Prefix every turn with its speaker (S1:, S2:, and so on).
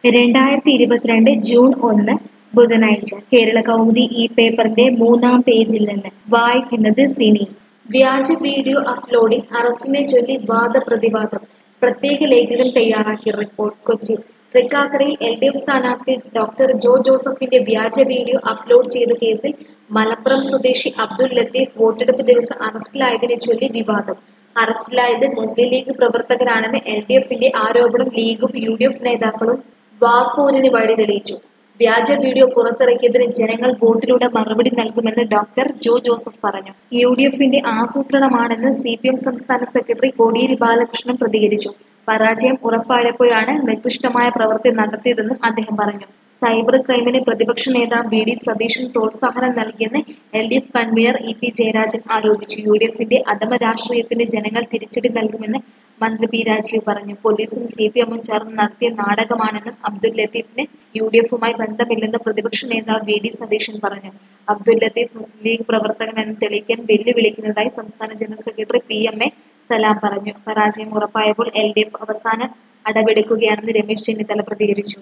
S1: രണ്ടായിരത്തി ഇരുപത്തിരണ്ട് ജൂൺ ഒന്ന് ബുധനാഴ്ച കേരള കൗമുദി ഈ പേപ്പറിന്റെ മൂന്നാം പേജിൽ നിന്ന് വായിക്കുന്നത് സിനി വ്യാജ വീഡിയോ അപ്ലോഡിംഗ് അറസ്റ്റിനെ ചൊല്ലി വാദപ്രതിവാദം പ്രത്യേക ലേഖകൻ തയ്യാറാക്കിയ റിപ്പോർട്ട് കൊച്ചി തൃക്കാക്കരയിൽ എൽ ഡി എഫ് സ്ഥാനാർത്ഥി ഡോക്ടർ ജോ ജോസഫിന്റെ വ്യാജ വീഡിയോ അപ്ലോഡ് ചെയ്ത കേസിൽ മലപ്പുറം സ്വദേശി അബ്ദുൽ ലത്തീഫ് വോട്ടെടുപ്പ് ദിവസം അറസ്റ്റിലായതിനെ ചൊല്ലി വിവാദം അറസ്റ്റിലായത് മുസ്ലിം ലീഗ് പ്രവർത്തകരാണെന്ന് എൽ ഡി എഫിന്റെ ആരോപണം ലീഗും യു ഡി എഫ് നേതാക്കളും വാക്പോരിന് വഴി തെളിയിച്ചു വ്യാജ വീഡിയോ പുറത്തിറക്കിയതിന് ജനങ്ങൾ വോട്ടിലൂടെ മറുപടി നൽകുമെന്ന് ഡോക്ടർ ജോ ജോസഫ് പറഞ്ഞു യു ഡി എഫിന്റെ ആസൂത്രണമാണെന്ന് സി പി എം സംസ്ഥാന സെക്രട്ടറി കോടിയേരി ബാലകൃഷ്ണൻ പ്രതികരിച്ചു പരാജയം ഉറപ്പായപ്പോഴാണ് നികൃഷ്ടമായ പ്രവൃത്തി നടത്തിയതെന്നും അദ്ദേഹം പറഞ്ഞു സൈബർ ക്രൈമിന് പ്രതിപക്ഷ നേതാവ് വി ഡി സതീശൻ പ്രോത്സാഹനം നൽകിയെന്ന് L D F convener E P Jayarajan ആരോപിച്ചു യു ഡി എഫിന്റെ അധമ രാഷ്ട്രീയത്തിന് ജനങ്ങൾ തിരിച്ചടി നൽകുമെന്ന് മന്ത്രി പി രാജീവ് പറഞ്ഞു പോലീസും സി പി എമ്മും ചേർന്ന് നടത്തിയ നാടകമാണെന്നും അബ്ദുൽ ലത്തീഫിന് യു ഡി എഫുമായി ബന്ധമില്ലെന്നും പ്രതിപക്ഷ നേതാവ് വി ഡി സതീശൻ പറഞ്ഞു അബ്ദുൽ ലത്തീഫ് മുസ്ലിം ലീഗ് പ്രവർത്തകനെന്ന് തെളിയിക്കാൻ വെല്ലുവിളിക്കുന്നതായി സംസ്ഥാന general secretary P M A Salam പറഞ്ഞു പരാജയം ഉറപ്പായപ്പോൾ എൽ ഡി എഫ് അവസാന അടവെടുക്കുകയാണെന്ന് രമേശ് ചെന്നിത്തല പ്രതികരിച്ചു